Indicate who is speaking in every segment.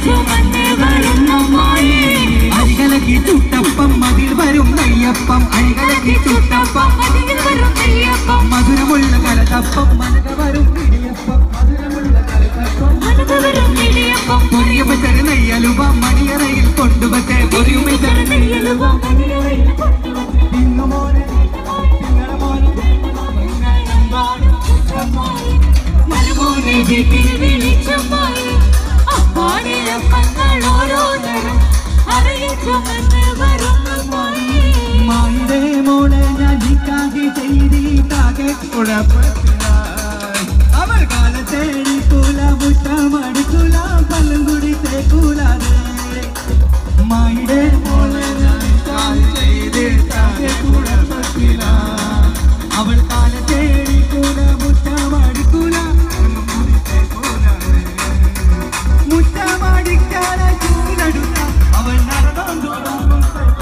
Speaker 1: ചുമന്ന് വരുന്നമ്മായി
Speaker 2: അരികലക്കി ചുട്ടപ്പം അതിൽ വരും നെയ്യപ്പം അരികലക്കി ചുട്ടപ്പം
Speaker 1: അതിൽ വരും നെയ്യപ്പം
Speaker 2: മധുരമുള്ള കലതപ്പം മനക വരും ഇടിയപ്പം മധുരമുള്ള കലതപ്പം
Speaker 1: മനക വരും നെയ്യപ്പം
Speaker 2: പൊരിയുമ്പത്തര നെയ്യലുവ മണിയറയിൽ കൊണ്ടുവച്ചേ പൊരിയുമ്പത്തര
Speaker 1: നെയ്യലുവ മണിയറയിൽ കൊണ്ടുവന്ന്
Speaker 2: തിന്നുമോനെ തിന്നണ മോനെ
Speaker 1: മരുമോനെ വീട്ടിൽ വിളിച്ചമ്മായി അമ്മാടിയ കങ്ങൾ ഓരോന്നരം അറയിൽ ചുമന്ന് വരുന്നമ്മായി
Speaker 2: മായിടെ മോളെ ഞാൻ നിക്കാഹി ചെയ്തിട്ടാകെ കുഴപ്പത്തിലായി അവൾ കാലത്തേടി കൂല മുറ്റമടിക്കൂല പല്ലും കുടി തേക്കൂലാതെ മായിടെ മോളെ ഞാൻ നിക്കാഹി ചെയ്തിട്ടാകെ കുഴപ്പത്തിലായി അവൾ കാലത്തേടി കൂല മുറ്റമടിക്കൂല പല്ലും കുടി തേക്കൂലാതെ മുറ്റമടിക്കാനായി ചൂലെടുത്ത അവൾ നടന്നോണ്ടോടും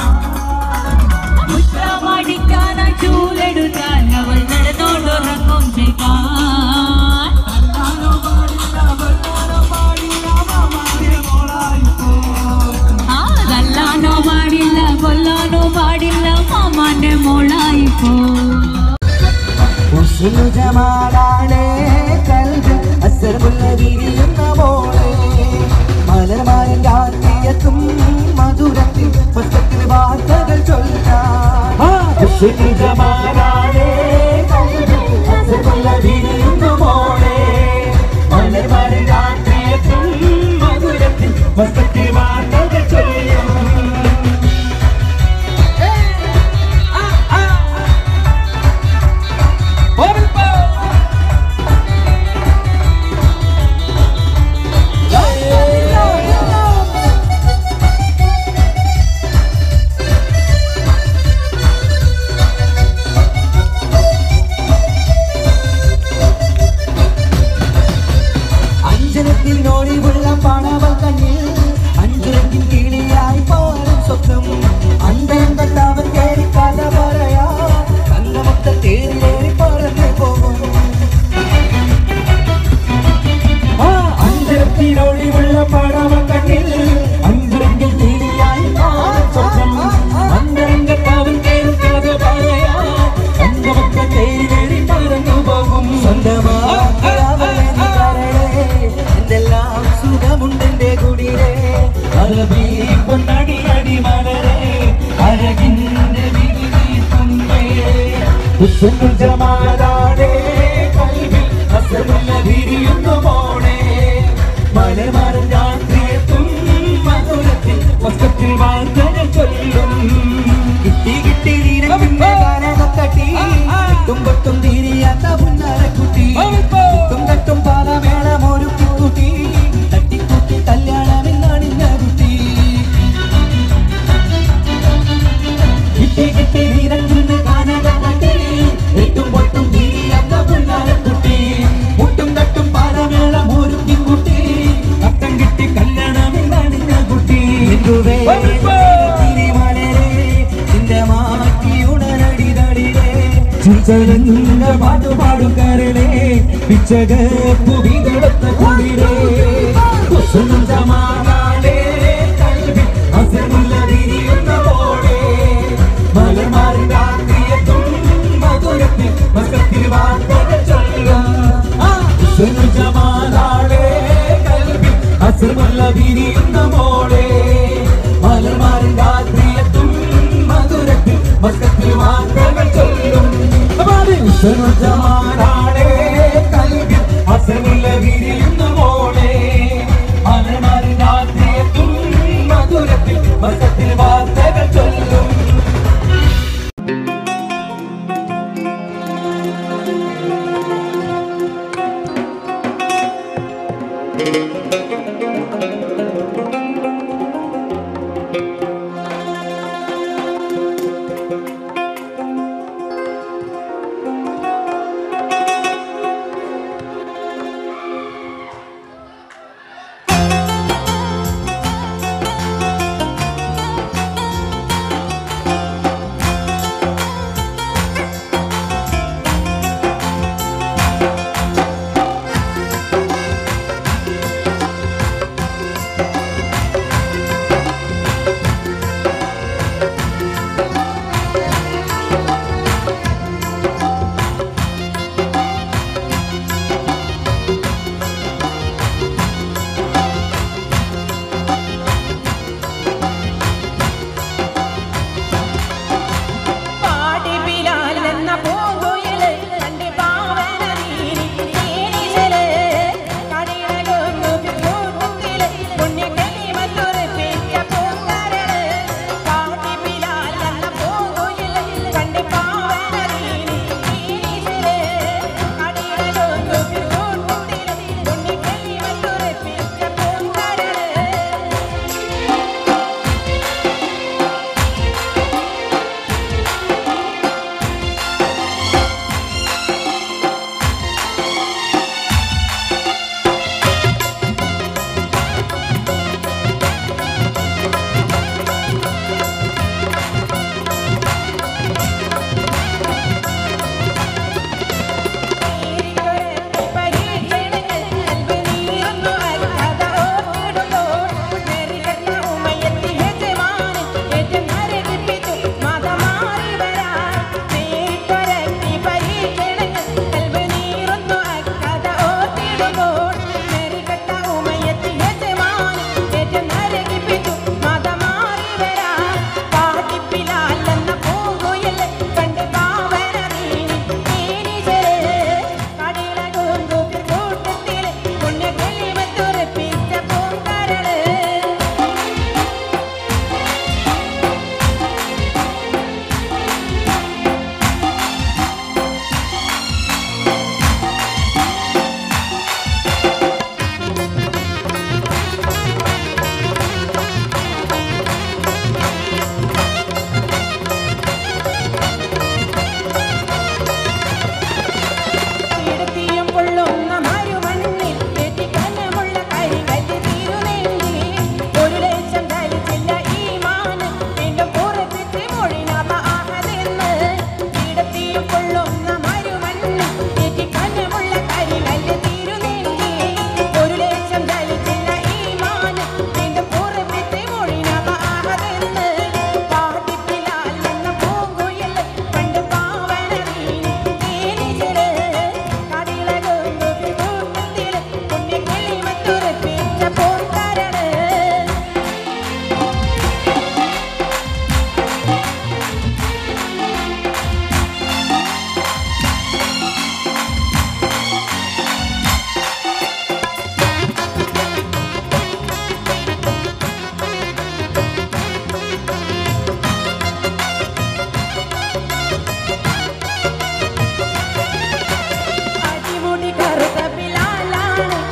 Speaker 1: മുറ്റമടിക്കാനായി ചൂലെടുത്താൽ അവൾ നടന്നോണ്ടുറങ്ങും ചെയ്യാൻ ആ തല്ലാനോ പാടില്ല കൊല്ലാനോ പാടില്ല മാമാന്റെ മോളായിപ്പോ
Speaker 2: ജമാലാളെ കൽവ് അസർമുള്ള വിരിയുന്ന മോളെ മലർമാരൻ രാത്രിയത്തും മധുരത്തിൽ പുസ്തകത്തിൽ വാർത്തകൾ ചൊല്ലാൻ ജമാലാളെ കൽവ് അസർമുള്ള വിരിയുന്ന മോളെ മലർമാരൻ രാത്രിയത്തും മധുരത്തിൽ പുസ്തകത്തിൽ വാർത്തകൾ ചൊല്ലാം അഞ്ചനത്തിൽ നോടിവുള്ള പണവൽ കണ്ണിൽ അഞ്ചനത്തിൽ കിളിയായി പോലും സ്വപ്നം അന്തരം കണ്ടവൻ കേറി കഥ പറയാ കണ്ണമൊത്ത തേരിലേറി പറന്നു പോകും ആ അഞ്ചനത്തിനൊളിവുള്ള പണവൽ കണ്ണിൽ അഞ്ചനത്തിൽ കിളിയായി പോലും സ്വപ്നം അന്തരം കണ്ടവൻ കേറി കഥ പറയാ കണ്ണമൊത്ത തേരിലേറി പറന്നു പോകും സ്വന്തമായി അവനെ നീ തരണേ എന്തെല്ലാം സുഖമുണ്ടെന്റെ കുടിരെ അറബി പൊന്നടി അടി മലരെ അഴകിന്റെ വിരിതുമ്പേ ഹുസ്നുൽ ജമാലാടെ കൽവിൽ അസറുള്ള വിരിയുന്നു മോളെ മലമരം രാത്രിയെത്തും മധുരത്തിൽ വസ്ത്രത്തിൽ വാർത്തകൾ ചൊല്ലും കിട്ടി കിട്ടി നീരവിന്റെ കാനകത്തട്ടി തുമ്പത്തും തീരിയാത്ത പുന്നരക്കുട്ടി കുത്തും തട്ടും പാലമേളം ഒരുക്കി കൂട്ടി തട്ടിക്കൂട്ടി കല്യാണമെന്നണിഞ്ഞ കുട്ടി കിട്ടി കിട്ടി നീരഞ്ചിന്റെ കാനകത്തട്ടി എട്ടും പൊട്ടും തീരിയാത്ത പുന്നരക്കുട്ടി മുട്ടും തട്ടും പാലമേളം ഒരുക്കി കൂട്ടി അത്തം കിട്ടി കല്യാണമെന്നണിഞ്ഞ കുട്ടി തിരിമലരെ നിന്റെ മാറ്റി ഉണരടി തടിരേ ചിഞ്ചലങ്ങ പാട്ടുപാടും കരളേ പിച്ചക പുവികളത്ത കുടിരേ കുസുമം ജമാലാലേ കൽവി അസമുള്ള വിരിയുന്ന പോളേ മലമാറി രാത്രിയെത്തും മധുരത്തിൽ മസ്കത്തിൽ വാർത്തകൾ ചൊല്ലും കുസുമം ജമാലാലേ കൽവി അസമുള്ള വിരിയുന്ന മോളേ മലമാറി രാത്രിയെത്തും മധുരത്തിൽ മസ്കത്തിൽ വാർത്തകൾ ചൊല്ലും ജമാനാടേ കൽവി അസമുള്ള വിരിയുന്ന മോളെ മലമാറി രാത്രിയെത്തും മധുരത്തിൽ മസ്കത്തിൽ വാർത്തകൾ ചൊല്ലും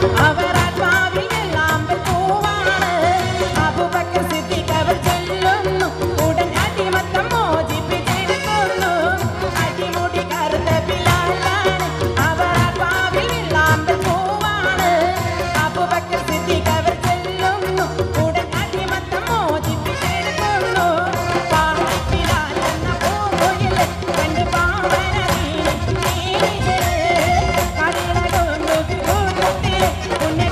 Speaker 3: അവർ ആത്മാവിൽ വെള്ളാമ്പൽ പൂവാണ് അബൂബക്കർ സിദ്ദീഖ് അവർ ചൊല്ലുന്നു ഉടൻ അടിമത്തം മോചിപ്പിച്ചെടുക്കുന്നു അടിമുടി കറുത്ത ബിലാലാണ് അവർ ആത്മാവിൽ വെള്ളാമ്പൽ പൂവാണ് അബൂബക്കർ സിദ്ദീഖ് അവർ ചൊല്ലുന്നു ഉടൻ അടിമത്തം മോചിപ്പിച്ചെടുക്കുന്നു പാടിപ്പിലാൽ എന്ന പൂങ്കുയില് കണ്ട് പാവനീ നീ കടലകൊണ്ടു കൂട്ടത്തിൽ ഉന്നെ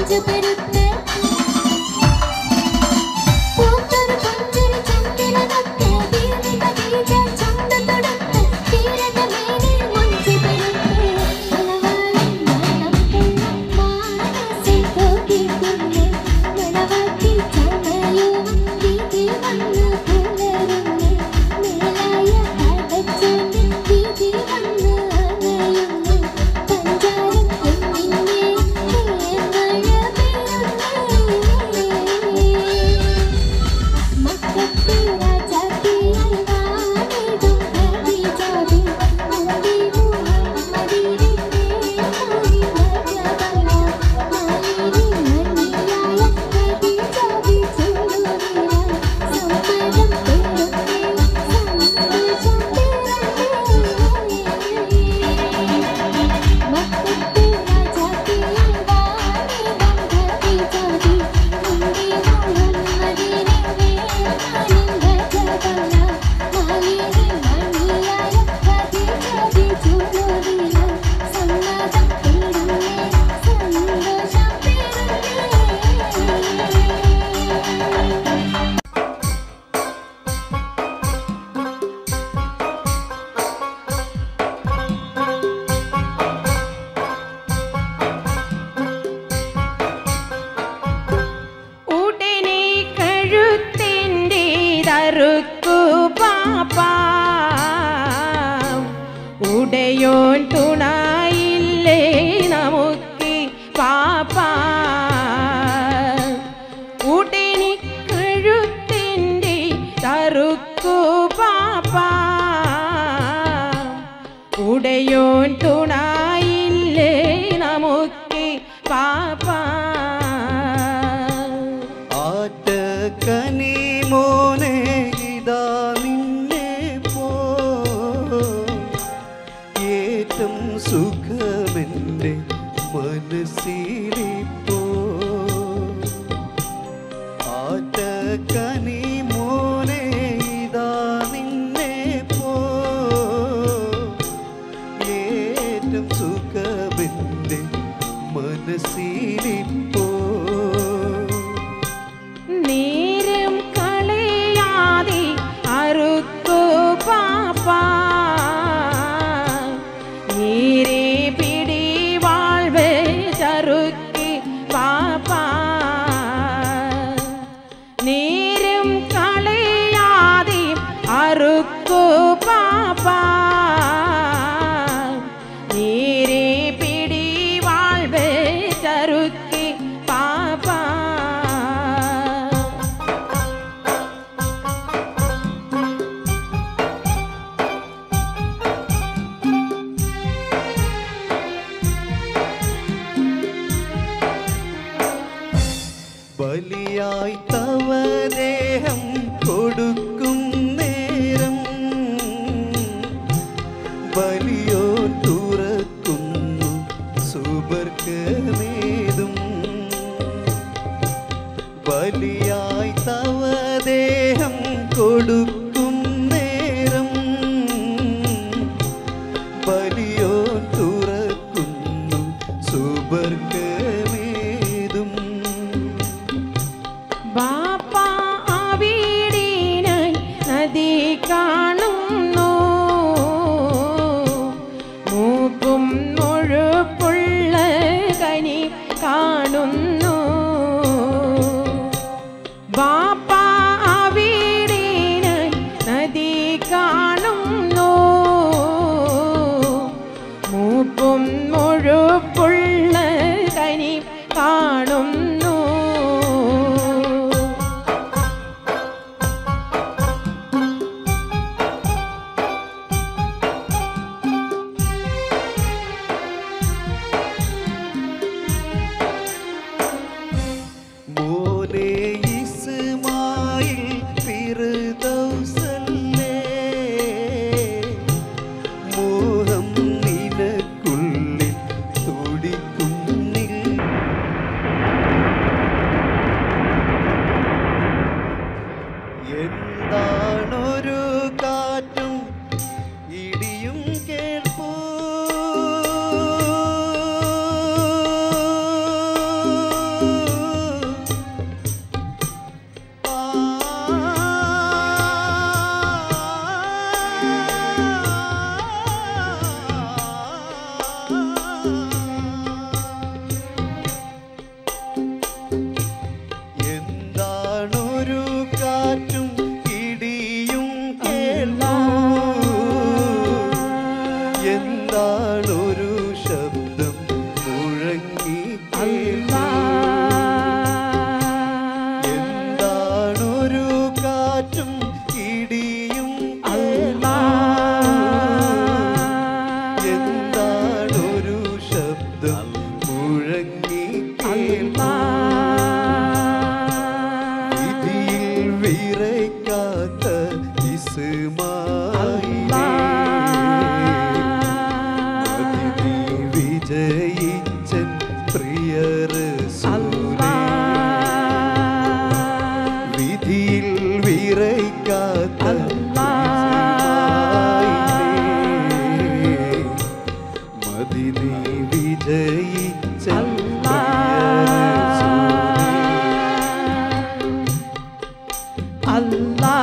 Speaker 4: നെഞ്ചു പെരുത്ത് പൂത്തൊരു പുഞ്ചിരി ചന്ദ്രനൊത്ത് ദീപിക ബീജ ചന്ത തൊടുത്ത് തീരത മേനിൽ മുഞ്ചി പെരുത്ത് മണവാളൻ മണം മാനസിൽ തോന്നിക്കുന്നു മണവാട്ടി ചമയും വീതി വന്ന് പുലരുന്നു മേലായ കടച്ചോണ്ട് വീതി വന്ന് അണയുന്നു പഞ്ചാരം കുഞ്ഞിനെ മഴ മക്കത്തെ രാജാത്തിയായി വാണിടും ഖദീജാബി മുന്തി മുഹമ്മദിനെ തേടി മജബല മാലിനി മണിയായ ഖദീജാബി ചൂടുനിര സമ്മതം തേടുന്നേ സന്തോഷം തേടുന്നേ മക്കത്തെ രാജാത്തിയായി വാണിടും ഖദീജാബി മുന്തി മുഹമ്മദിനെ
Speaker 3: ഉടനെ കഴുത്തിൻ്റെ തറുക്കു പാപ്പ ഉടയോൻ തുണയില്ലേ നമുക്ക് പാപ്പ ഉടനെ കഴുത്തിൻ്റെ തറുക്കു പാപ്പ ഉടയോൻ തുണയില്ലേ നമുക്ക് പാപ്പ
Speaker 2: ആറ്റ കനി മോനെ ഇതാ നിന്നെ പോ ഏറ്റം സുഖമെൻ്റെ മനസ്സിലിപ്പോ ആറ്റ കനി മോനെ ഇതാ നിന്നെ പോ ഏറ്റം സുഖമെൻ്റെ മനസ്സിലിപ്പോ
Speaker 3: നേരം കളയാതെ അറുക്കു പാപ്പ നീരെ പിടി വാഴ്വ് ചറുക്കി പാപ്പ നേരം കളയാതെ അറുക്കു പാപ്പ നീരെ പിടി വാഴ്വ് ചറുക്കി പാപ്പ
Speaker 2: ബലിയായി തവദേഹം കൊടുക്കും നേരം ബലിയോ തുറക്കുന്നു സുബർക്കമേതും ബലിയായി തവദേഹം കൊടുക്കും നേരം ബലിയോ തുറക്കുന്നു സുബർക്കമേതും
Speaker 3: ബാപ്പ അവിടീനായി നദി കാണുന്നു മൂക്കും മുഴുപ്പുള്ള കനി കാണുന്നു ബാപ്പ അവിടീനായി നദി കാണുന്നു മൂക്കും മുഴുപ്പുള്ള കനി കാണുന്നു
Speaker 2: മോനെ ഇസ്മായിൽ ഫിർദൗസല്ലേ മോഹം നിനക്കുള്ളിൽ തുടിക്കുന്നിൽ
Speaker 3: അല്ലാ
Speaker 2: എന്താണൊരു കാറ്റും ഇടിയും
Speaker 3: അല്ലാ
Speaker 2: എന്താണൊരു ശബ്ദം മുഴങ്ങി
Speaker 3: അല്ലാ
Speaker 2: ഇതിൽ വിറയ്ക്കാത്ത ഇസുമായി അതിഥി വിജയിച്ചൻ പ്രിയരസൂലേ വിധിയിൽ വിറയ്ക്കാത്ത ഇസുമായിലേ. മതിനി വിജയിച്ചൻ പ്രിയരസൂലേ.
Speaker 3: അല്ലാ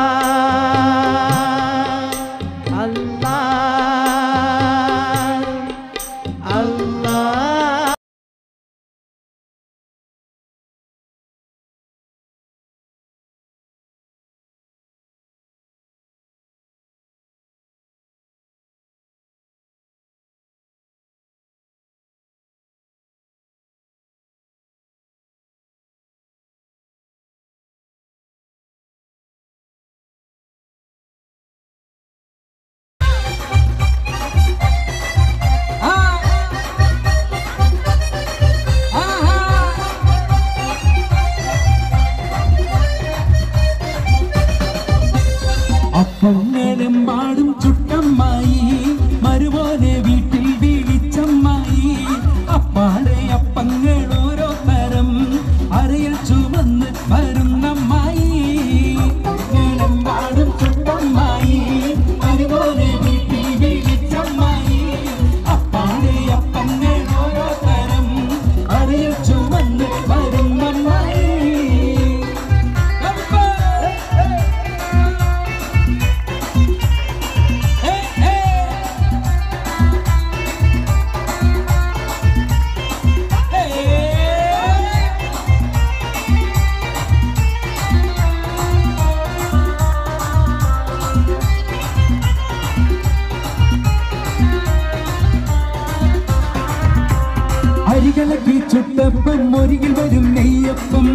Speaker 3: അല്ലാ അല്ലാ
Speaker 5: അപ്പങ്ങളും പാടും ചുട്ടമ്മായി മരുപോലെ വീട്ടിൽ വിളിച്ചമ്മായി അപ്പാടെ അപ്പങ്ങൾ ഓരോ തരം അരയിൽ ചുമന്ന് വരുന്നമ്മായി അപ്പങ്ങളും പാടും ചുട്ടമ്മായി മരുപോലെ വീട്ടിൽ വിളിച്ചമ്മായി അപ്പാടെ അപ്പങ്ങൾ ഓരോ തരം അരയിൽ ചുമന്ന് വരുന്നമ്മായി അപ്പ അരികളക്കി ചുട്ടപ്പം ഒരികിൽ വരും നെയ്യപ്പം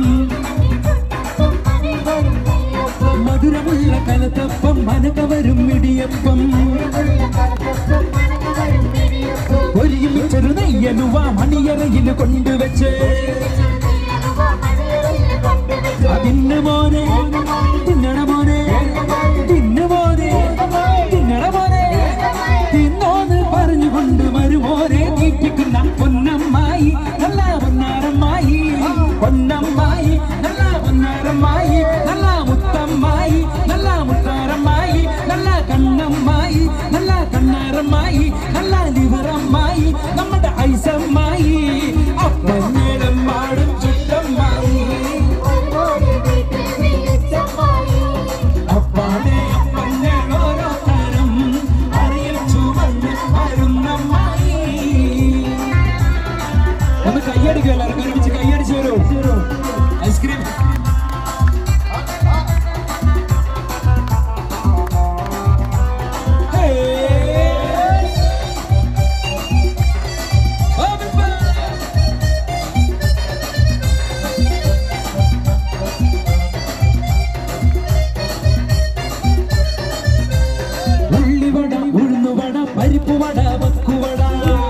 Speaker 5: മധുരമുള്ള കലത്തപ്പം മനക വരും ഇടിയപ്പം ഒരുമിച്ചൊരു നെയ്യലുവ മണിയറയിൽ കൊണ്ടുവച്ച് അതിന് മോനെ തിന്നണ മോനെ തിന്നു മോനെ തിന്നണ മോനെ തിന്നോന്ന് പറഞ്ഞുകൊണ്ട് വരുമോനെ തീറ്റിക്കുന്ന പൊന്നമ്മായി നല്ല പൊന്നാരമ്മായി പൊന്നമ്മായി നല്ല പൊന്നാരമ്മായി നല്ല മുത്തമ്മായി നല്ല മുത്താരമ്മായി നല്ല കണ്ണമ്മായി നല്ല കണ്ണാരമ്മായി നല്ല ലിവറമ്മായി നമ്മുടെ ഐസമ്മായി അപ്പഞ്ഞേടം പാടും ചുറ്റമ്മായി അപ്പാടെ അപ്പഞ്ഞൾ ഓരോ തരം അറിയിൽ ചുവന്ന് വരുന്നമ്മായി ഒന്ന് കൈയടിക്കും എല്ലാവർക്കും ഒരുമിച്ച് കൈയടിച്ച് വരൂ ഐസ്ക്രീം ഉള്ളിവട ഉഴുന്നുവട പരിപ്പുവട വക്കുവട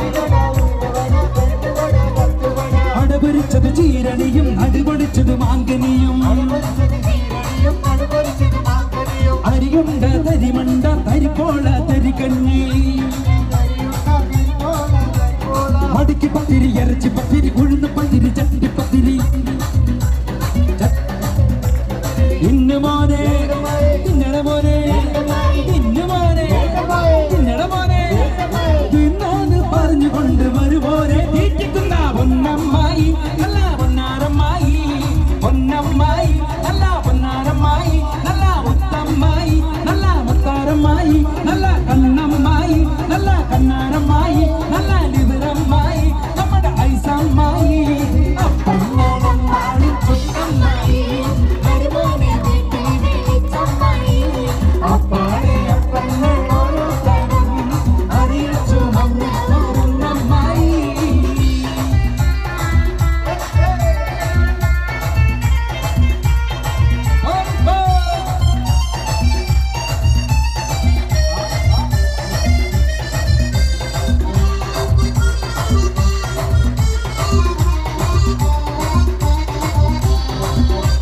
Speaker 5: അടപൊരിച്ചത് ചീരണിയും അടിപൊളിച്ചത് മാങ്കനിയും അരിയുണ്ട തരിമണ്ട തരിപ്പോള തരികഞ്ഞി മടിക്ക് പത്തിരി ഇറച്ചി പത്തിരി ഉഴുന്ന് പത്തിരി ചട്ടി പത്തിരി ഇന്ന് മോനെ തിന്നണ മോനെ ഇന്ന് മോനെ തിന്നണ മോനെ തിന്നോന്ന് പറഞ്ഞുകൊണ്ട് വരുമോനെ തീറ്റിക്കുന്ന പൊന്നമ്മായി നല്ല പൊന്നാരമ്മായി പൊന്നമ്മായി നല്ല പൊന്നാരമ്മായി നല്ല മുത്തമ്മായി നല്ല മുത്താരമ്മായി നല്ല കണ്ണമ്മായി നല്ല കണ്ണാരമ്മായി നല്ല ലിവറമ്മായി നമ്മുടെ ഐസമ്മായി അപ്പ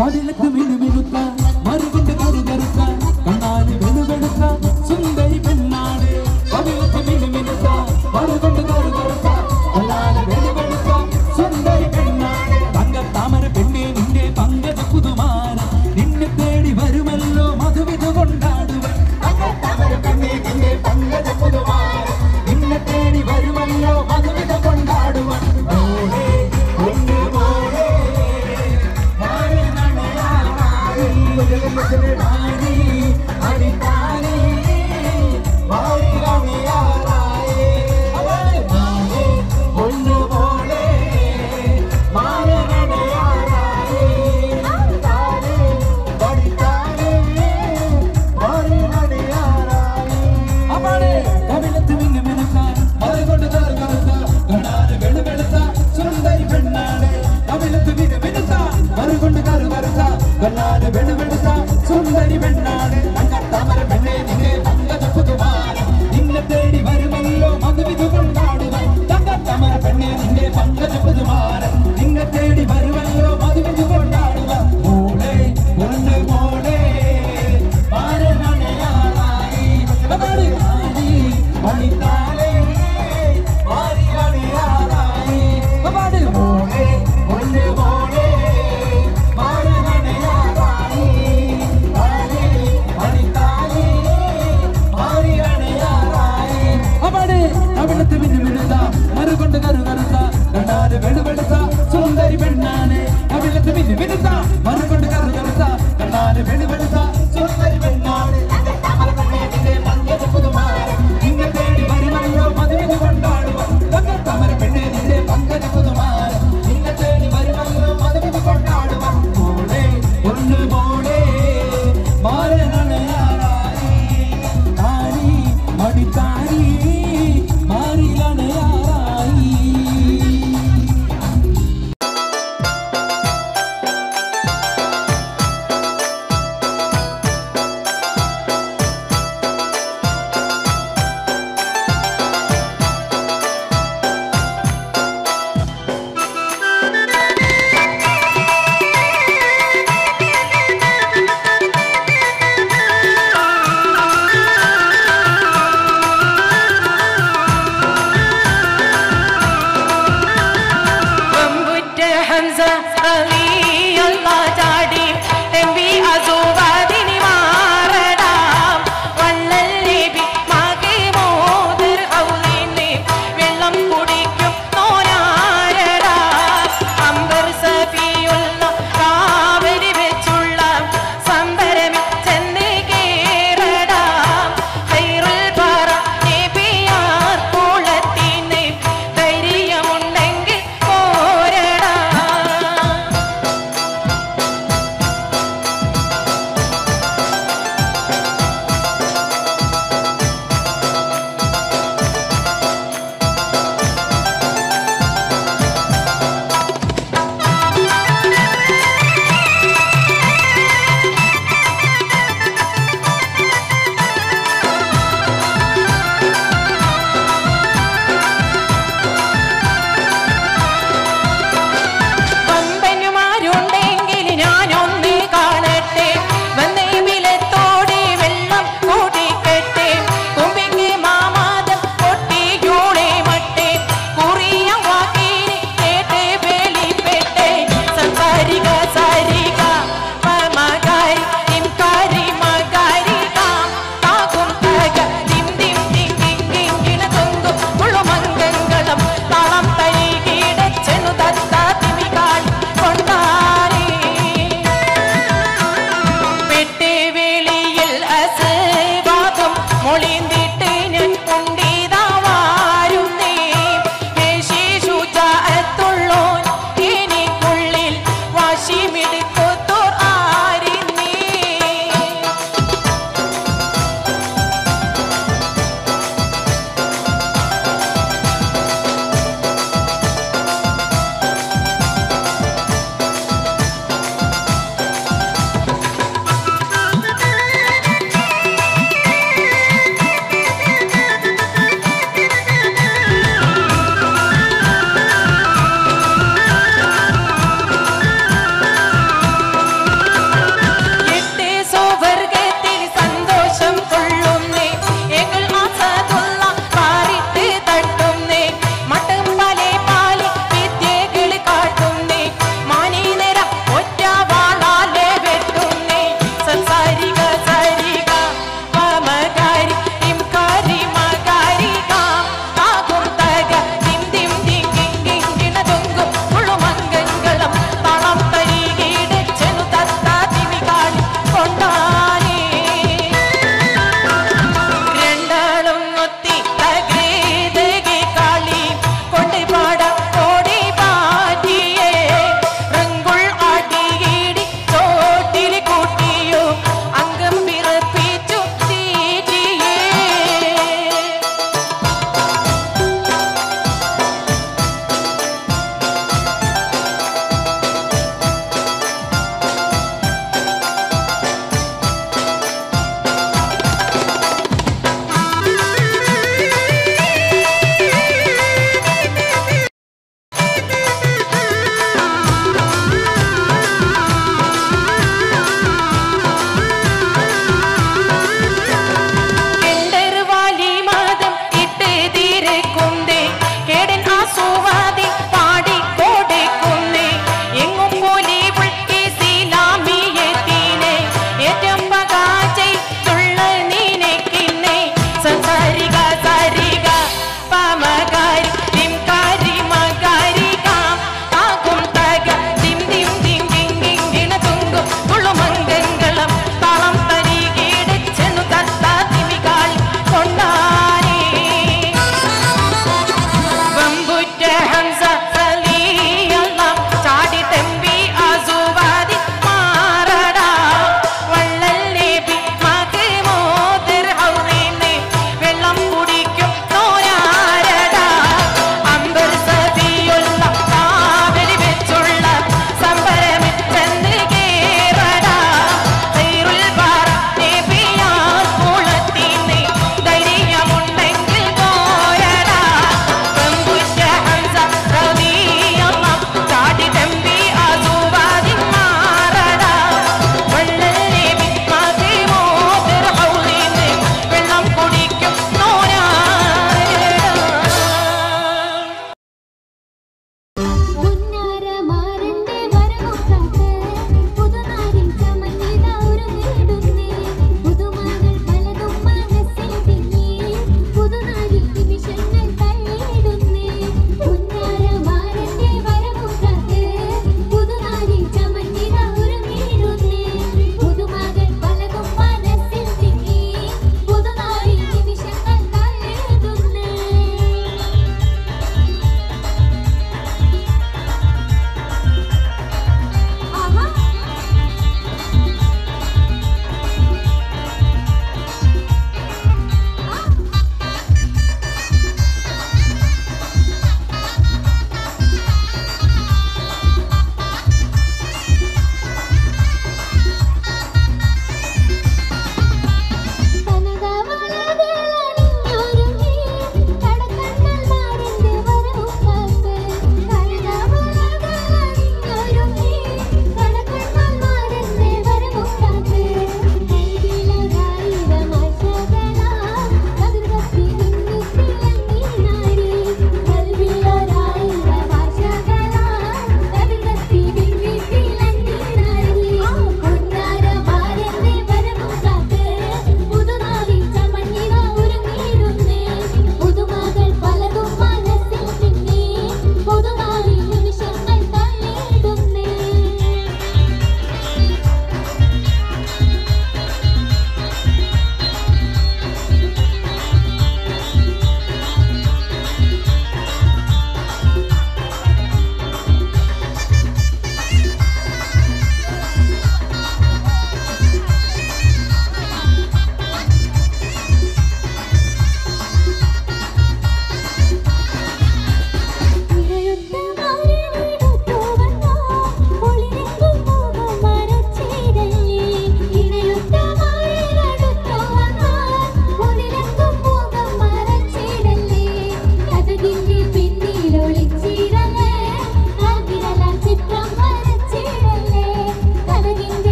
Speaker 5: കവിളത്ത് മിനുമിനുത്ത മറുകൊണ്ട് കറുകറുത്ത കണ്ണാല് വെളുവെളുത്ത സുന്ദരി പെണ്ണാണ് കവിളത്ത് മിനുമിനുത്ത മറുകൊണ്ട് കറുകറുത്ത കണ്ണാല് വെളുവെളുത്ത സുന്ദരി പെണ്ണാണ് തങ്കത്താമര പെണ്ണെ നിന്റെ പങ്കജ പുതുമാര നിന്നെ തേടി വരുമല്ലോ മധുവിധ കൊണ്ടാടുവൻ തങ്കത്താമര പെണ്ണെ നിന്റെ പങ്കജ പുതുമാര നിന്നെ തേടി വരുമല്ലോ മധുവിധ കൊണ്ടാടുവൻ മോളെ പൊന്നു മോളെ മാറി നടയാറായി മാറി അടിത്താരി മാറി അണിയാറായി അവളെ മോളെ പൊന്നു മോളെ മാറി നടയാറായി താരി പഠിത്താരി മാറി അണിയാറായി അവളെ കവിളത്ത് മിന്നു മിനുക്കാൻ മറുകൊണ്ട് തറുകറുത്ത കണാല് വെളുവെളുത്ത സുന്ദരി പെണ്ണാണ് കവിളത്ത് മിന്നു മിനുത്ത മറുകൊണ്ട് കറുകറുത്ത കണ്ണാല് വെളുവെളുത്ത സുന്ദരി പെണ്ണാണ് തങ്കത്താമര പെണ്ണെ നിന്നെ പങ്കജ പുതുമാരം നിന്നെ തേടി വരുമല്ലോ മധുവിധു കൊണ്ടാടുവാൻ തങ്കത്താമര പെണ്ണെ നിന്റെ പങ്കജ പുതുമാരം നിന്നെ തേടി വരുമല്ലോ മധുവിധു കൊണ്ടാടുവാൻ മോളെ പൊണ്ണ് മോളെ മാരണയാറായി അവള് ആടി മണിത്താലേ മാറി അണിയാറായി അവള് മോളെ പൊണ്ണ് മോളെ മാരണയാറായി താലേ മണിത്താലേ മാറി അണിയാറായി അവള് അവിടുത്തെ മിന്നുമിടുത്ത മറുകൊണ്ട് കറുകറുത്ത കണ്ടാല് വെളുവെളുത്ത സുന്ദരി പെണ്ണാണ് അവിടുത്തെ മിന്നുമിടുത്ത മറുകൊണ്ട് കറുകറുത്ത കണ്ടാല് വെളുവെളുത്ത സുന്ദരി പെണ്ണാണ് നിന്നെ തേടി വരുമല്ലോ മധുവിന് കൊണ്ടാടുവാൻ തങ്കത്തമര പെണ്ണെ നിന്റെ പങ്കജ പുതുമാരം നിന്നെ തേടി വരുമല്ലോ മധുവിന് കൊണ്ടാടുവാൻ മോളെ ഒന്ന് മോളെ മാറണയാറായി താരി മടിത്താരി മാറിയണയാറായി
Speaker 6: വമ്പുറ്റ ഹംസ റളിയല്ലാ ചാടി എംബി അസുവാദിനി മാറടാം വള്ളൽ നബി മകെ മോദർ ഔലിനെ വെള്ളം കുടിക്കും നോനാരടാ അമ്പർ സഫിയുള്ള കാവരി വെച്ചുള്ള സമ്പരമി ചെന്ന് കേറടാ ഹൈറുൽ പറ നബിയാർ കുളത്തിനെ ധൈര്യമുണ്ടെങ്കിൽ പോരടാ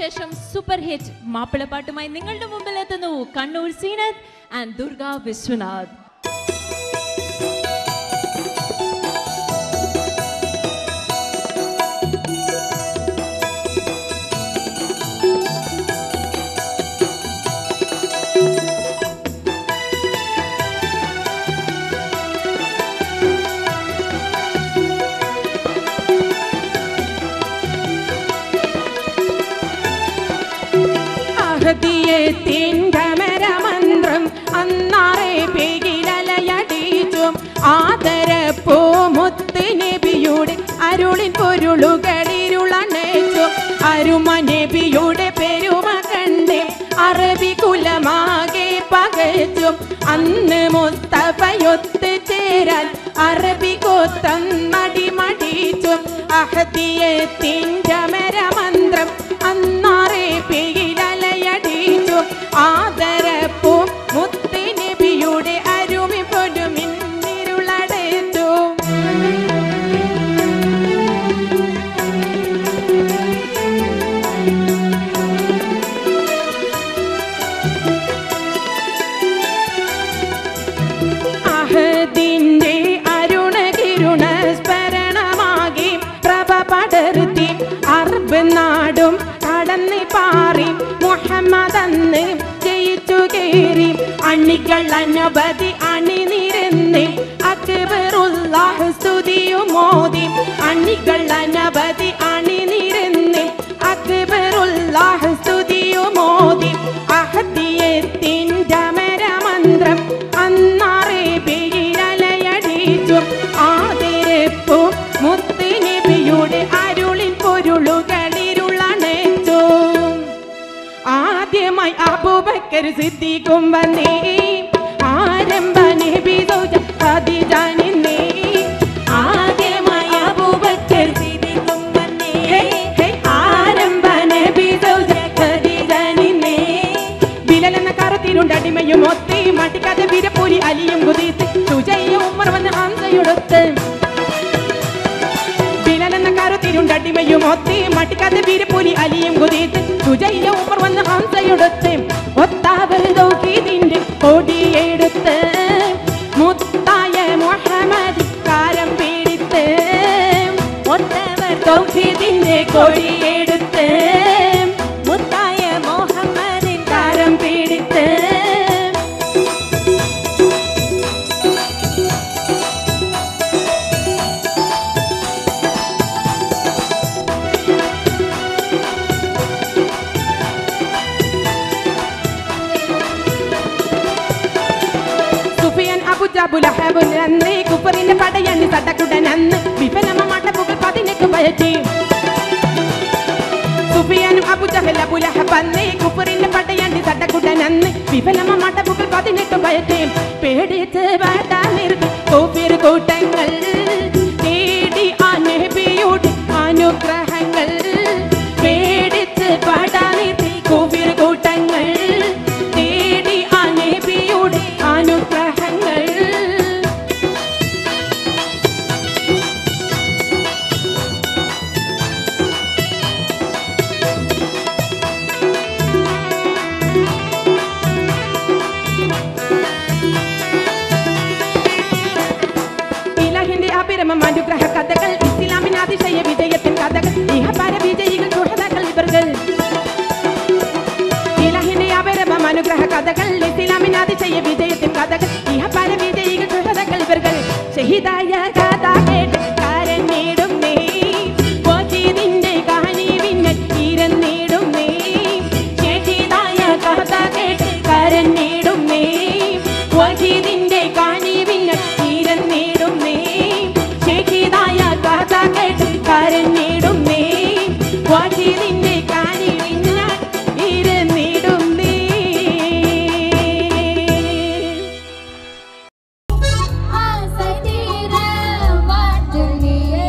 Speaker 1: ശേഷം സൂപ്പർ ഹിറ്റ് മാപ്പിളപ്പാട്ടുമായി നിങ്ങളുടെ മുമ്പിൽ എത്തുന്നു കണ്ണൂർ സീനത്ത് ആൻഡ് ദുർഗ വിശ്വനാഥ്
Speaker 6: അഹദിയത്തിൻ്റെ മരമന്ത്രം അന്നാറെ പേകിലലയടിച്ചും ആദരപ്പൂ മുത്ത് നബിയുടെ അരുളിൻ പൊരുളുകളിരുളണേച്ചും അരുമ നബിയുടെ പെരുമ കണ്ട് അറബി കുലമാകെ പകച്ചും അന്ന് മുസ്തഫയൊത്ത് ചേരാൻ അറബി കൊത്തം മടിമടിച്ചും അഹദിയത്തിൻ്റെ മരമന്ത്രം അന്നാറെ പേയിലലയടിച്ചു ആദരപ്പൂ മുത്ത് നബിയുടെ അരുമി പൊരുമിന്നിരുളടേച്ചു അഹദിന്റെ അരുണകിരുണ സ്മരണമാകി പ്രഭ പടർത്തി അർബ് നാടും കടന്ന് പാറി മുഹമ്മദ് അന്ന് ജയിച്ചു കേറി അണികൾ അനവധി അണിനിരന്ന് അക്ബറുല്ലാഹ് സ്തുതിയും മോദി അണികൾ അനവധി അണിനിരന്ന് അക്ബറുല്ലാഹ് സ്തുതിയും മോദി അഹദിയത്തിൻ്റെ മരമന്ത്രം അന്നാറെ പേരിലയടിച്ചു ആദരപ്പു മുത്ത് നബിയുടെ അരുളിൻ പൊരുളുകളിരുളണച്ചു ആദ്യമായി അബൂബക്കർ സിദ്ദീഖും വന്നേ ആരംഭ നബി സൗജ ഖദീജ നിന്നേ ആദ്യമായി അബൂബക്കർ സിദ്ദീഖും വന്നേ ഹേ, ആരംഭ നബി സൗജ ഖദീജ നിന്നേ ബിലൽ എന്ന കറുത്തിരുണ്ടടിമയും ഒത്തി മട്ടിക്കാതെ വീരപ്പൂരി അലിയും കുതിത്ത് സുജയ്യ ഉമ്മർ വന്ന് ഹംസയൊടുത്ത് ബിലൽ എന്ന കറുത്തിരുണ്ടടിമയും ഒത്തി മട്ടിക്കാതെ വീരപ്പൂരി അലിയും കുതിത്ത് സുജയ്യ ഉമ്മർ വന്ന് ഹംസയൊടുത്ത് ഒത്താവൽ ദൗഹീദിന്റെ കൊടിയെടുത്ത് മുത്തായ മുഹമ്മദ് കാരം പീഡിത്ത് ഒത്തവർ ദൗഹീദിന്റെ കൊടിയെടുത്ത് മുത്തായ മുഹമ്മദിൻ കാരം പീഡിത്ത് സുഫിയൻ അബുജാബുലഹബുൽ അന്ന് കുപ്പറിന്റെ പടയന്ന് തട്ടക്കുടൻ അന്ന് വിഫലമ മട്ടപ്പുകൾ പതിനെട്ട് പയറ്റി സുഫിയാനും അബുജഹൽ അബുലഹബ് അന്ന് കുപ്പറിന്റെ പടയന്ന് തട്ടക്കുടൻ അന്ന് വിഫലമ മട്ടപ്പുകൾ പതിനെട്ട് പയറ്റി പേടിച്ച് വേട്ടാ നിർത്തി കോപ്പിർ കൂട്ടങ്ങൾ തേടി ആ നബിയുടെ അനുഗ്രഹങ്ങൾ പേടിച്ച് പാടാ നിർത്തി കോപ്പിർ കൂട്ടങ്ങൾ തേടി ആ നബിയുടെ അനുഗ്രഹങ്ങൾ ഇലാഹിന്റെ അപരമം അനുഗ്രഹ കഥകൾ ഇസ്ലാമിന് അതിശയ വിജയത്തിൻ കഥകൾ ഇഹപര വിജയികൾ സുഹൃതകൾ ഇവர்கள் ഇലാഹിന്റെ അപരമം അനുഗ്രഹ കഥകൾ ഇസ്ലാമിന് അതിശയ വിജയത്തിൻ കഥകൾ ഇഹപര വിജയികൾ സുഹൃതകൾ ഇവர்கள் ഷഹിദായ കഥ കേട്ട് കരഞ്ഞിടും നീ വജീദിന്റെ കഹനീവിന്നൽ ഇരന്നിടും നീ ഷഹിദായ കഥ കേട്ട് കരഞ്ഞിടും നീ വജീദിന്റെ കഹനീവിന്നൽ ഇരന്നിടും നീ ഷഹിദായ കഥ കേട്ട് കരഞ്ഞിടും നീ വജീദിന്റെ കഹനീവിന്നൽ ഇരന്നിടും നീ
Speaker 4: ആസതീര വാറ്റുനിയേ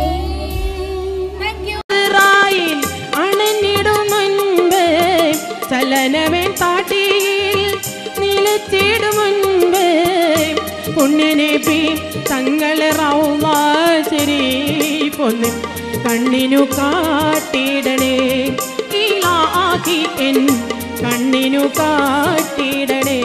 Speaker 6: റായിൽ അണഞ്ഞിടും മുൻപ് ചലനമേ താട്ടിയിൽ നിലച്ചിടും മുൻപ് പുണ്യനബി തങ്ങളെ റൗവാശരി പൊന്ന് കണ്ണിനു കാട്ടിടണേ ഇലാ ആക്കി എൻ കണ്ണിനു കാട്ടിടണേ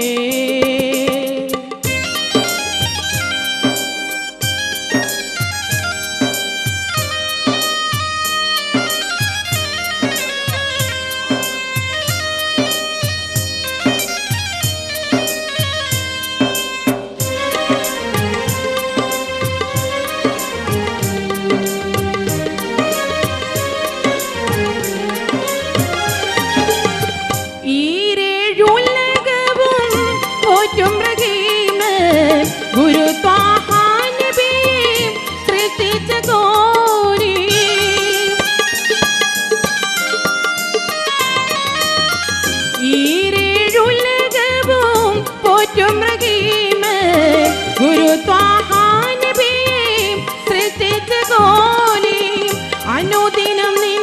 Speaker 6: ഈരേഴുലകവും പോറ്റും റഹീമ് ഗുരു ത്വാഹാ നബിയും സൃഷ്ടിച്ച കോരി ഈരേഴുലകവും പോറ്റും റഹീമ് ഗുരു ത്വാഹാ നബിയും സൃഷ്ടിച്ച കോരി അനുദിനം നീ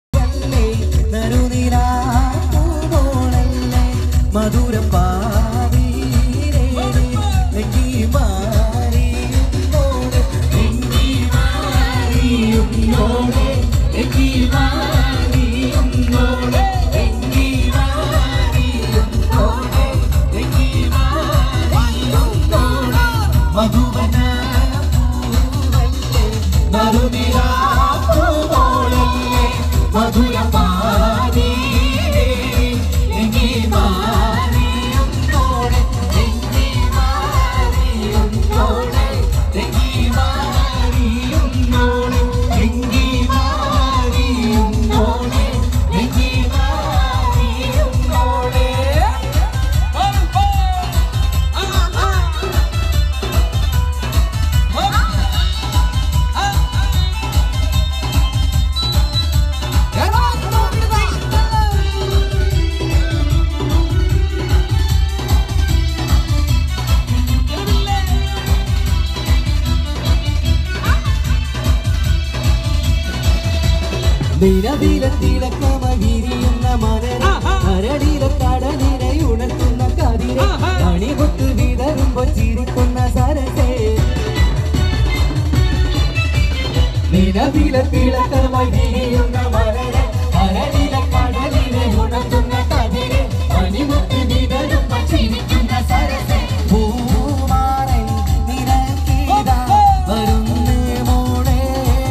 Speaker 2: മധുരം പാവീരേ നെറ്റി മാറിയുന്നോട് നെറ്റി മാറിയുന്നോട് നെറ്റി മാറിയുന്നോട് നെറ്റി മാറിയുന്നോട് നെറ്റി മാറിയുന്നോട് മധുവന പൂവല്ലേ മധുനിരാ പൂവോളല്ലേ മധുര പാതീരേ നെറ്റി മാറിയുന്നോട് നെറ്റി മാറിയുന്നോട് നെറ്റി മാറിയുന്നോട് നെറ്റി മാറിയുന്നോട് നെറ്റി മാറിയുന്നോട് നിലവിലത്തിളക്കമകിരിയുന്ന മലര കരടില കടലിനെ ഉണർത്തുന്ന കതിരെ മണികൊട്ട് വിതറുമ്പോ ചിരിക്കുന്ന സരസേ നിലവിലത്തിളക്കമകിരിയുന്ന മലര കരടില കടലിനെ ഉണർത്തുന്ന കതിരെ മണികൊട്ട് വിതറുമ്പോ ചിരിക്കുന്ന സരസേ പൂമാറൻ നിരക്കീതാ വരുന്നേ മോളേ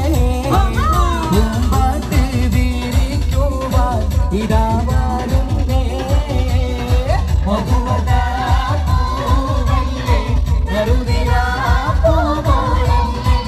Speaker 2: പൂമ്പാട്ട് വിരിക്കുവാൻ ഇതാ വരുന്നേ മധുവനാ പൂവല്ലേ നറുനിലാ പൂവോളല്ലേ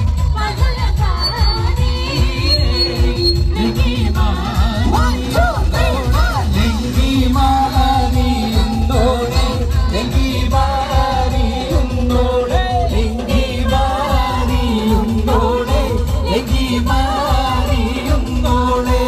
Speaker 2: ലെങ്കി മാറിയുന്നോളെ ലെങ്കി മാറിയുന്നോളെ ലെങ്കി മാറിയുന്നോളെ ലെങ്കി മാറിയുന്നോളെ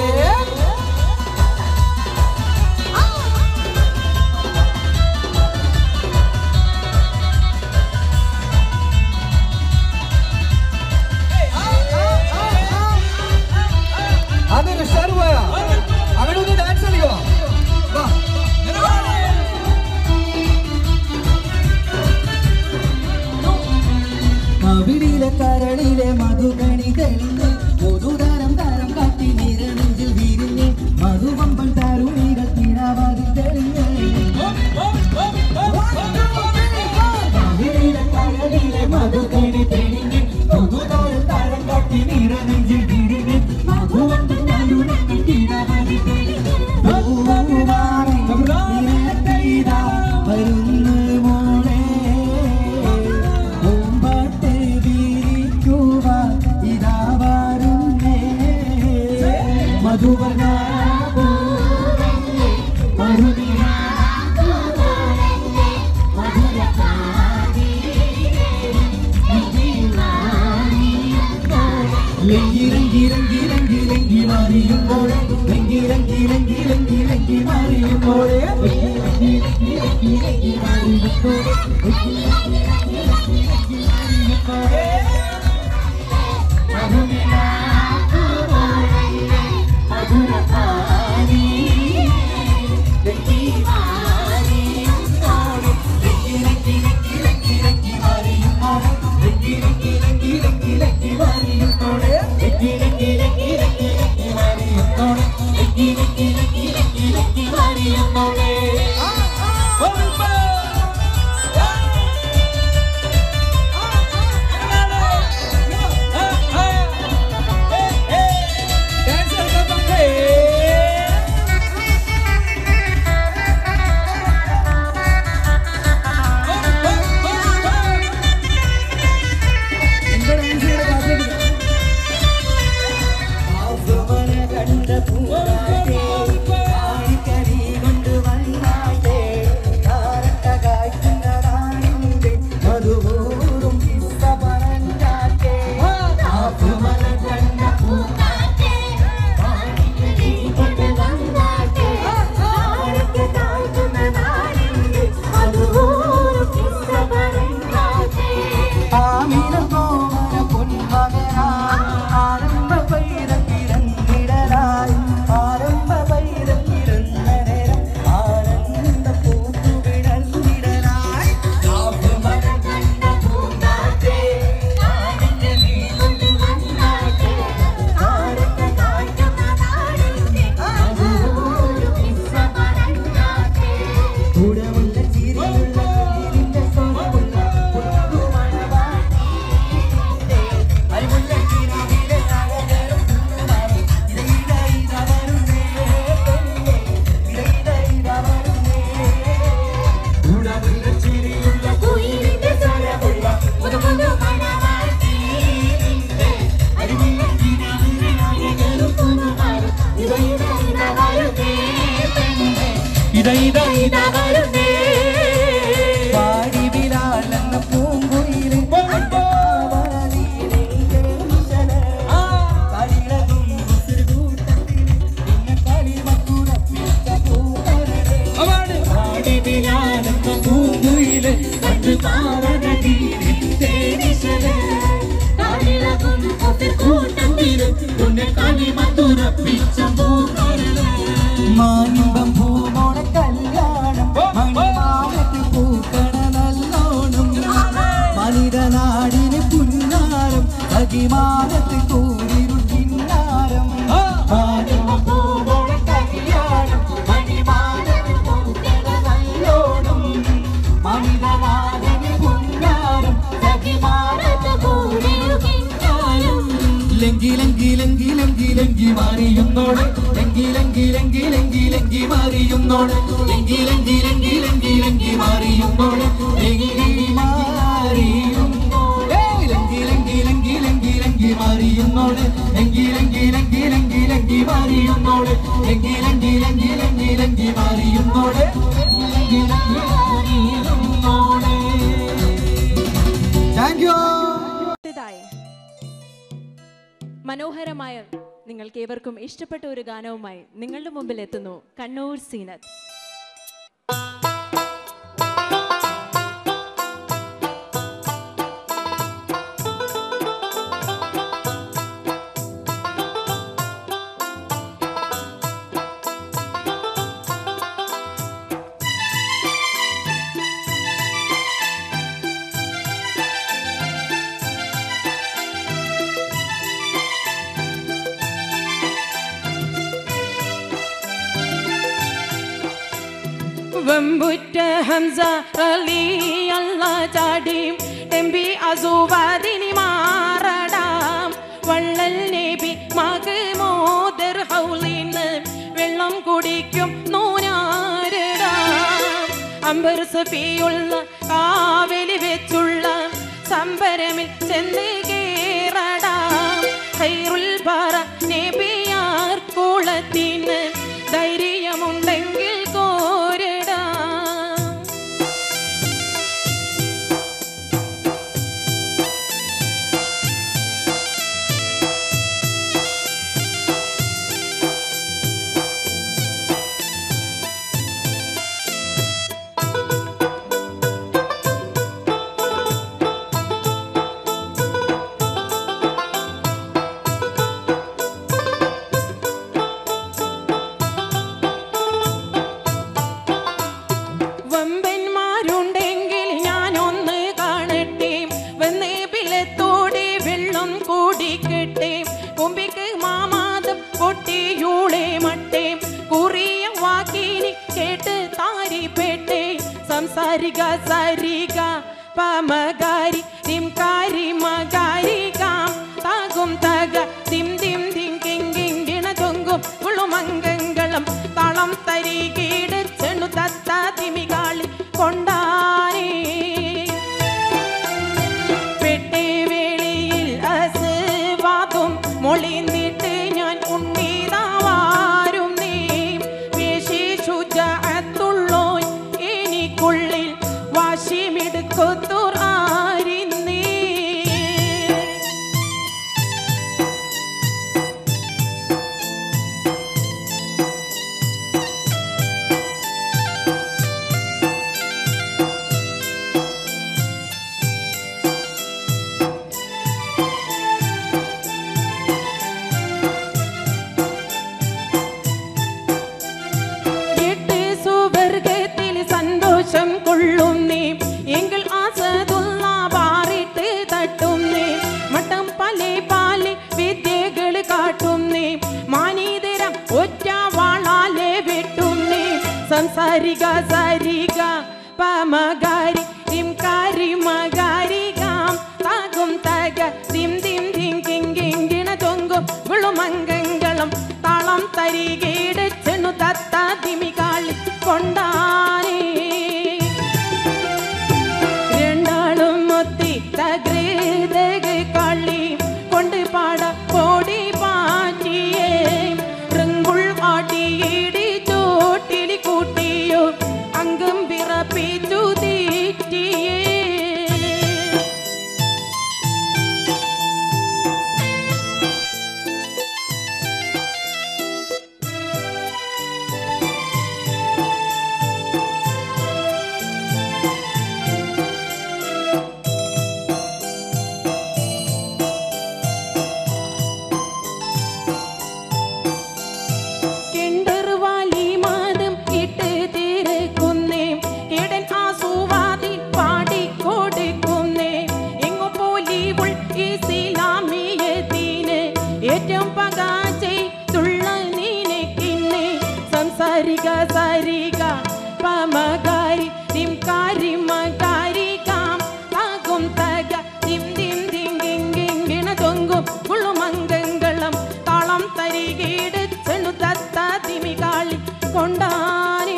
Speaker 2: അതൊരു ഷർവയ അവിടെ ഒന്ന് ഡാൻസ് കളിക്കോ വാ കവിളിലെ കരളിലെ മധുകണി തെളിഞ്ഞ് പൊതുതരം തരം കാട്ടി നിരനെഞ്ചിൽ വിരിഞ്ഞ് മധുവമ്പൻ തരുണികൾ കിണവാതിൽ തെളിഞ്ഞ് കവിളിലെ കരളിലെ മധുകണി തെളിഞ്ഞ് പൊതുതരം തരം കാട്ടി നിരനെഞ്ചിൽ വിരിഞ്ഞ് മധുവമ്പൻ തരുണികൾ കിണവാതിൽ തെളിഞ്ഞ് പൂവാറൻ നിരത്തിതാ വരുന്നു മോളെ പൂമ്പാട്ട് വിരിക്കുവാൻ ഇതാ വരുന്നേ മധുവർണ പൂവല്ലേ, മധുനിരാ പൂവോളല്ലേ, മധുരക്കാതിരേ, ലങ്കി ലങ്കി ലങ്കി ലങ്കി ലങ്കി മാറിയുമ്പോഴേ ലങ്കി ലങ്കി ലങ്കി ലങ്കി ലങ്കി മാറിയുമ്പോഴേ ലങ്കി ലങ്കി ലങ്കി ലങ്കി ലങ്കി മാറിയുമ്പോഴേ ലങ്കി ലങ്കി ലങ്കി ലങ്കി ലങ്കി മാറിയുമ്പോഴേ മധുനിലാ പൂവോളല്ലേ, മധുരക്കാരി ലങ്കി മാറിയുമ്പോഴേ ലങ്കി ലങ്കി ലങ്കി ലങ്കി ലങ്കി മാറിയുമ്പോഴേ ലങ്കി ലങ്കി ലങ്കി ലങ്കി ലങ്കി മാറിയുമ്പോഴേ ലങ്കി ലങ്കി ലങ്കി ലങ്കി ലങ്കി മാറിയുമ്പോഴേ ലങ്കി ലങ്കി ലങ്കി ആമിന കോമന പൊന്മകനായി ആരംഭ പൈരത്തിരന്നിടലായി ആരംഭ പൈരത്തിരന്നരം ആനന്ദ പൂത്തുവിടന്നിടലായി കൂടമുള്ള ചിരിയുള്ള ചിരിന്റെ സ്വരമുള്ള പുതുമണവാട്ടിയുടെ അറിവുള്ള കിനാവിലെ അഴകരും കുഞ്ഞുനാളും ഇടയിട ഇട വരുന്നേ പെണ്ണേ ഇടയിട ഇട വരുന്നേ കൂടമുള്ള ചിരിയുള്ള കുയിലിന്റെ സ്വരമുള്ള പുതുമണ മണവാട്ടിയുടെ അറിവുള്ള കിനാവിലെ അഴകരും കുഞ്ഞുനാളും ഇടയിട ഇട വരുന്നേ പെണ്ണേ ഇടയിട ഇട വരുന്നേ പാടി വിലാലെന്ന പൂങ്കുയില് മാനിമ്പം പൂമോളെ കല്യാണം മണിമാലത്ത് പൂക്കണ നല്ലോണം മനിതനാടിന് പുന്നാരം അകിമാനത്ത് കൂടിരു കിന്നാരം മാനിമ്പം പൂമോളെ കല്യാണം മണിമാലത്ത് പൂക്കണ നല്ലോണം മനിതനാടിന് പുന്നാരം അകിമാനത്ത് കൂടിരു കിന്നാരം ലങ്കി ലങ്കി ലങ്കി ലങ്കി ലങ്കി മാറിയുന്നോട് ലങ്കി ലങ്കി ലങ്കി ലങ്കി ലങ്കി മാറിയുന്നോട് ലങ്കി ലങ്കി ലങ്കി ലങ്കി ലങ്കി മാറിയുന്നോട് ലങ്കി മാറിയുന്നോട് ലങ്കി ലങ്കി ലങ്കി ലങ്കി ലങ്കി മാറിയുന്നോട് ലങ്കി ലങ്കി ലങ്കി ലങ്കി ലങ്കി മാറിയുന്നോട് ലങ്കി ലങ്കി ലങ്കി ലങ്കി ലങ്കി മാറിയുന്നോട് ലങ്കി ലങ്കി മാറിയുന്നോട് താങ്ക് യു
Speaker 1: അടുത്തതായി മനോഹരമായ നിങ്ങൾക്ക് ഏവർക്കും ഇഷ്ടപ്പെട്ട ഒരു ഗാനവുമായി നിങ്ങളുടെ മുമ്പിൽ എത്തുന്നു കണ്ണൂർ സീനത്ത്
Speaker 6: വെമ്പുറ്റ ഹംസ അലി അല്ല ചാടിയും എംബി അസുവാദിനി മാറടാം വള്ളൽ നബി മക് മോദർ ഹൗലിന്ന് വെള്ളം കുടിക്കും നൂനാരടാം അമ്പർ സഫിയുള്ള കാവലി വെച്ചുള്ള സംബരമിൽ ചെന്ന് കേറടാം ഹൈറുൽ പറ നബിയാർ കുളത്തിന് ധൈര്യമുണ്ടെങ്കിൽ കോരടാം വമ്പന്മാരുണ്ടെങ്കിൽ ഞാനൊന്ന് കാണട്ടെ വന്ന് പിള്ളത്തോടെ വെള്ളം കൂടിക്കട്ടെ കൊമ്പിക്ക് മാമാദം പൊട്ടിയൂളെ മട്ടേ കുറിയ വാക്കിനി കേട്ട് താരിപ്പെട്ടെ സംസാരിക സരിക പമകാരി നിംകാരി മകാരികാം താകും തക തിം തിം തിം കിങ്കിങ്കിണ ചൊങ്കും കുളുമംഗങ്ങളും തളം തരികീട് ചെണു തത്ത തിമികാളി കൊണ്ടാനേ പെട്ടേ വേളിയിൽ അസുവാദും മൊളിന്നിട്ട് ഞാൻ ഉണ്ണീതാവാരും നീ വേശി ശുചത്തുള്ളോ എനിക്കുള്ളിൽ വാശിമിടുക്കൊത്തുർ ആരിന്നേ സംസാരിക സരിക പമകാരി തിം കാരി മകാരി കാം താകും തക തിം തിം തിം കിം കിം കിണ തൊങ്കും ഗുളുമംഗങ്ങളും താളം തരികേട് ചെണു തത്ത തിമികാളി കൊണ്ടാനേ രണ്ടാളും ഒത്തി തകൃതക കളി കൊണ്ട് പാട പോടി പാറ്റിയേ റിങ്കുൾ ആട്ടിയിടി ചോട്ടിലി കൂട്ടിയോ അങ്കം വിറപ്പിച്ചു തീറ്റിയേ കെണ്ടറുവാലി മാതം ഇട്ട് തീർക്കുന്നേ കിടൻ ആസുവാതി പാടി കൊടുക്കുന്നേ എങ്ങു പോലീവുൾ ഇസ്ലാമിയത്തിന് ഏറ്റവും പക ചെയ്തുള്ള നീനക്കിന്നെ സംസാരിക സാരിക പമകാരി തിം കാരി മകാരി കാം താകും തക തിം തിം തിം കിം കിം കിണ തൊങ്കും കുളുമംഗങ്ങളും താളം തരികീട് ചെണു തത്ത തിമികാളി കൊണ്ടാനേ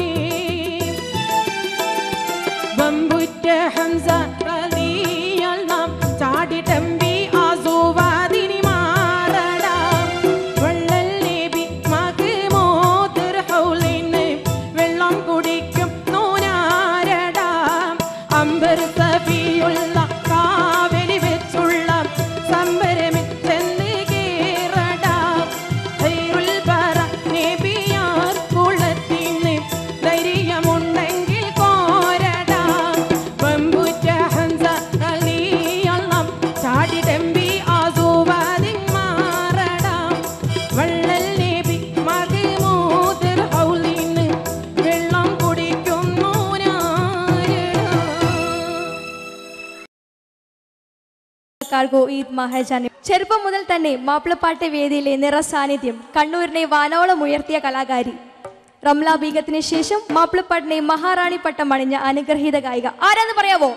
Speaker 6: ബമ്പുറ്റ ഹംസ റളിയൽ നാം ചാടിടമ്പി ആസുവാദിനി മാറടാം വള്ളൽ നബി മഗ്മൂദർ ഹൗലിന് വെള്ളം കുടിക്കും നൂനാരടാം അമ്പർ സഫിയുള്ള കാവലി വെച്ചുള്ള സംബരമിൽ ചെന്ന് കേറടാം ഖൈറുൽ ബറ നബിയാർ കുളത്തിന് ധൈര്യമുണ്ടെങ്കിൽ കോരടാം പമ്പുറ്റ ഹംസ അലിയള്ളം ചാടിടമ്പി ആസുവാദിൻ മാറടാം വള്ളൽ നബി മഗ്മൂദർ ഹൗലിന് വെള്ളം കുടിക്കുന്നു
Speaker 7: കാർഗോ ഈദ് മഹജാനെ ചെറുപ്പം മുതൽ തന്നെ മാപ്പിളപ്പാട്ട് വേദിയിലെ നിറ സാന്നിധ്യം കണ്ണൂരിനെ വാനോളം ഉയർത്തിയ കലാകാരി റംല ബീഗത്തിന് ശേഷം മാപ്പിളപ്പാട്ടിനെ മഹാറാണി പട്ടം അണിഞ്ഞ അനുഗ്രഹീത ഗായിക ആരാന്ന് പറയാവോ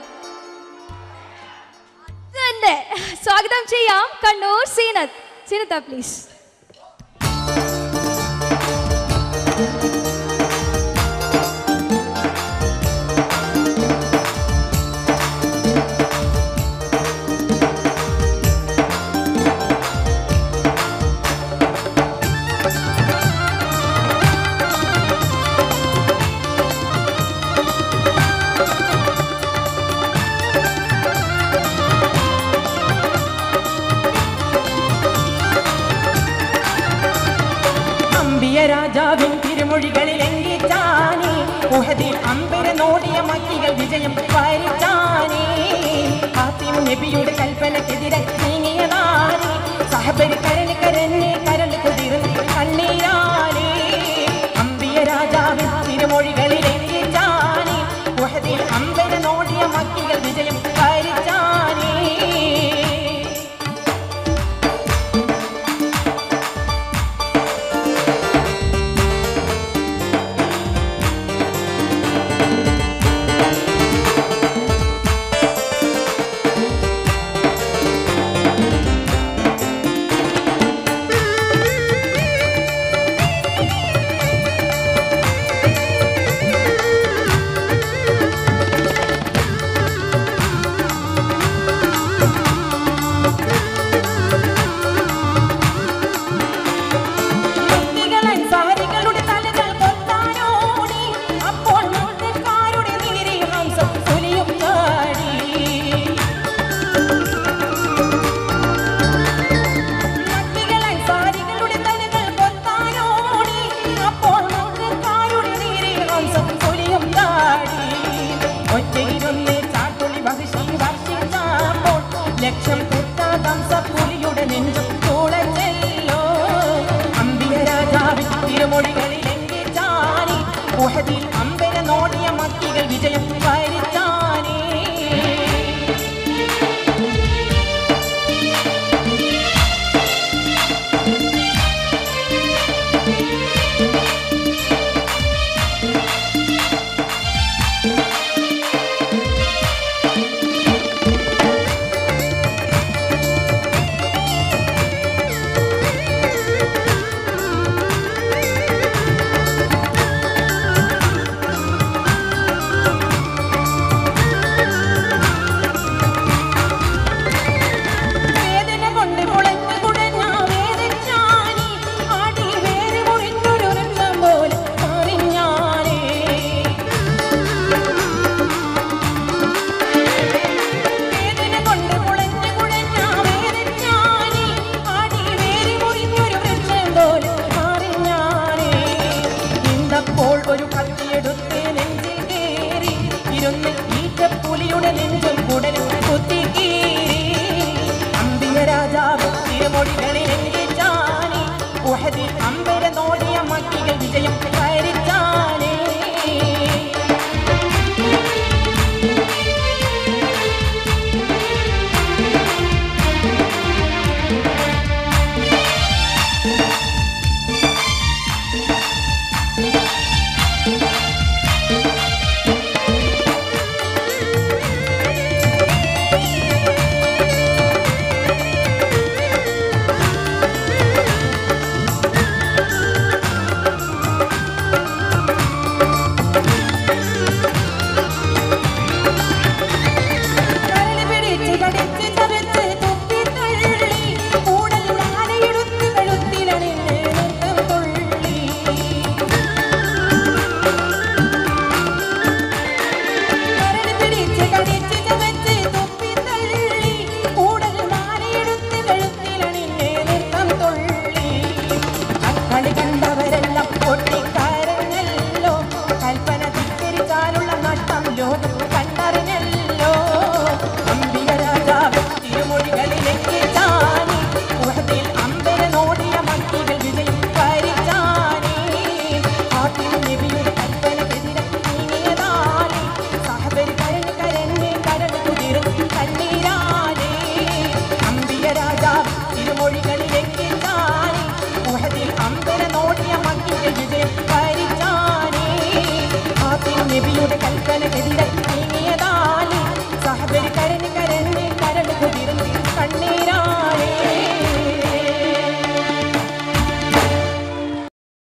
Speaker 7: അത് തന്നെ സ്വാഗതം ചെയ്യാം കണ്ണൂർ സീനത്ത് സീനത്ത പ്ലീസ്
Speaker 6: അമ്പിയ രാജാവിൻ തിരുമൊഴികളിൽ എങ്കിച്ചാനി ഉഹദിൽ അമ്പര നോടിയ മക്കികൾ വിജയം വരിച്ചാനി ഹാത്തിം നബിയുടെ കൽപ്പനക്കെതിരെ നീങ്ങിയതാനി സഹബരി കരന് കരന് കരൽ കുതിർന്ന് കണ്ണീരാനി അമ്പിയ രാജാവിൻ തിരുമൊഴികളിൽ എങ്കിച്ചാനി ഉഹദിൽ അമ്പര നോടിയ മക്കികൾ വിജയം വരിച്ചാനി
Speaker 8: ും
Speaker 6: ഖയാം ഖയാം